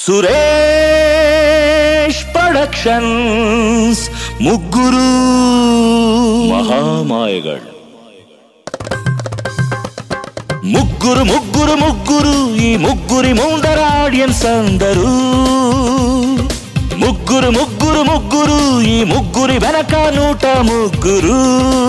Suresh productions ముగ్గురు మహామాయగాళ్ళు ముగ్గురు ముగ్గురు ముగ్గురు ఈ ముగ్గురి ముందర ఆడియన్స్ అందరూ ముగ్గురు ముగ్గురు ముగ్గురు ఈ ముగ్గురి వెనక నూట ముగ్గురు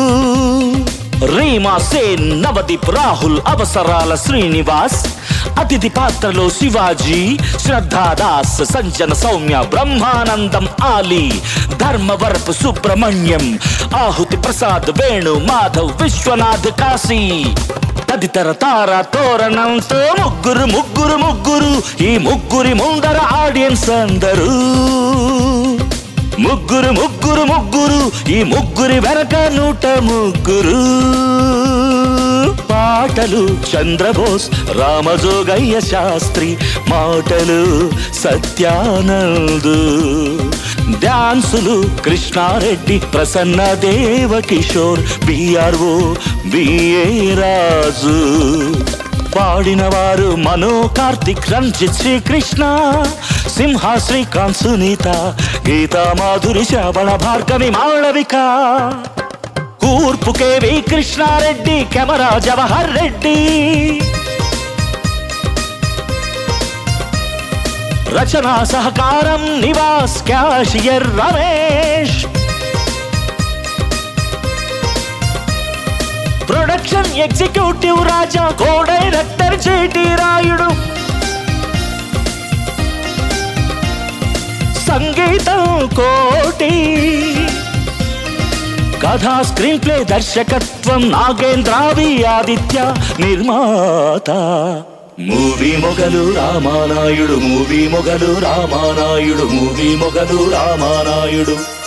రీమా సేన్ నవదీప్ రాహుల్ అవసరాల శ్రీనివాస్ అతిథి పాత్రలో శివాజీ శ్రద్ధాదాస్ సంజన సౌమ్య బ్రహ్మానందం ఆలి ధర్మవరపు సుబ్రహ్మణ్యం ఆహుతి ప్రసాద్ వేణు మాధవ్ విశ్వనాథ్ కాశీ తదితర తార తోరణంతో ముగ్గురు ముగ్గురు ముగ్గురు ఈ ముగ్గురి ముందర ఆడియన్స్ అందరూ ముగ్గురు ముగ్గురు ముగ్గురు ఈ ముగ్గురి వెనక నూట ముగ్గురు పాటలు చంద్రబోస్ రామజోగయ్య శాస్త్రి మాటలు సత్యానందు డాన్సులు కృష్ణారెడ్డి ప్రసన్న దేవ కిషోర్ బిఆర్ఓ బిఏ రాజు పాడిన వారు మనో కార్తిక్ రంజిత్ శ్రీకృష్ణ సింహ శ్రీకాంత్ సునీత గీతా మాధురి శ్రావణ భార్గవి మాళవిక కూర్పు కేవి కృష్ణారెడ్డి కెమెరా జవహర్ రెడ్డి రచనా సహకారం Nivas cashier Ramesh production executive Raja co director J T Rayudu సంగీతం కోటి కథా స్క్రీన్ ప్లే దర్శకత్వం నాగేంద్రావి ఆదిత్య నిర్మాత మూవీ మొగలు రామానాయుడు మూవీ మొగలు రామానాయుడు మూవీ మొగలు రామానాయుడు